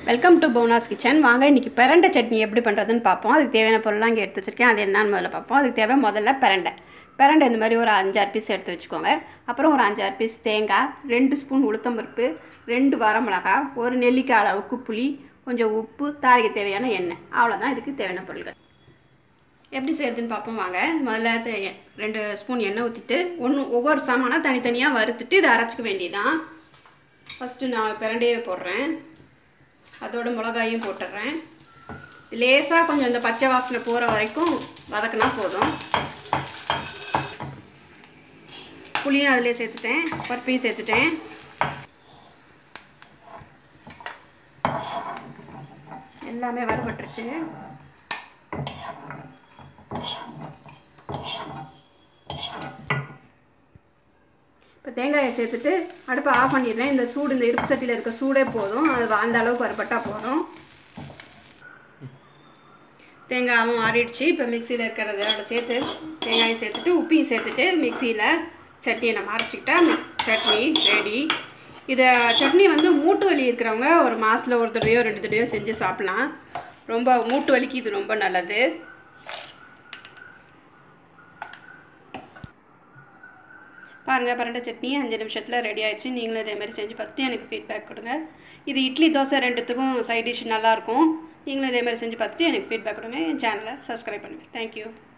welcome to போனாஸ் kitchen வாங்க இன்றைக்கி பிரண்டை சட்னி எப்படி பண்ணுறதுன்னு பார்ப்போம் அதுக்கு தேவையான பொருள்லாம் இங்கே எடுத்து வச்சுருக்கேன் அது என்னன்னு முதல்ல பார்ப்போம் அதுக்கு தேவை முதல்ல பிரண்டை பிரண்டை இந்த மாதிரி ஒரு அஞ்சாறு பீஸ் எடுத்து வச்சுக்கோங்க அப்புறம் ஒரு அஞ்சாறு பீஸ் தேங்காய் ரெண்டு ஸ்பூன் உளுத்தம்பருப்பு ரெண்டு வரமிளகா ஒரு நெல்லிக்காய் அளவுக்கு புளி கொஞ்சம் உப்பு தாளிக்க தேவையான எண்ணெய் அவ்வளோதான் இதுக்கு தேவையான பொருட்கள் எப்படி செய்யறதுன்னு பார்ப்போம் வாங்க முதல்ல தே- ரெண்டு ஸ்பூன் எண்ணெய் ஊற்றிட்டு ஒன்று ஒவ்வொரு சாமானாக தனித்தனியாக வறுத்துட்டு இதை அரைச்சிக்க வேண்டியதான் ஃபஸ்ட்டு நான் பிரண்டையே போடுறேன் அதோட மிளகாயும் போட்டுடுறேன் லேசாக கொஞ்சம் இந்த பச்சை வாசனை போகிற வரைக்கும் வதக்குனா போதும் புளியும் அதிலே சேர்த்துட்டேன் பருப்பையும் சேர்த்துட்டேன் எல்லாமே வறுபட்டுருச்சு இப்போ தேங்காயை சேர்த்துட்டு அடுப்பை ஆஃப் பண்ணிடுறேன் இந்த சூடு இந்த இருப்பு சட்டியில் இருக்க சூடே போதும் அது அந்த அளவுக்கு வறுபட்டால் போதும் தேங்காயும் ஆறிடுச்சு இப்போ மிக்சியில் இருக்கிறதோட சேர்த்து தேங்காயும் சேர்த்துட்டு உப்பையும் சேர்த்துட்டு மிக்சியில் சட்னியை நம்ம அரைச்சிக்கிட்டா சட்னி ரெடி இதை சட்னி வந்து மூட்டு வலி இருக்கிறவங்க ஒரு மாதத்தில் ஒரு தடவையோ ரெண்டு தடவையோ செஞ்சு சாப்பிட்லாம் ரொம்ப மூட்டு வலிக்கு இது ரொம்ப நல்லது பாருங்கள் பரண்டை சட்னி அஞ்சு நிமிஷத்தில் ரெடி ஆயிடுச்சு நீங்களும் இதே மாதிரி செஞ்சு பார்த்துட்டு எனக்கு ஃபீட்பேக் கொடுங்க இது இட்லி தோசை ரெண்டுத்துக்கும் சைட் டிஷ் நல்லாயிருக்கும் நீங்களும் இதே மாதிரி செஞ்சு பார்த்துட்டு எனக்கு ஃபீட்பேக் கொடுங்க என் சேனலை சப்ஸ்கிரைப் பண்ணுங்கள் தேங்க்யூ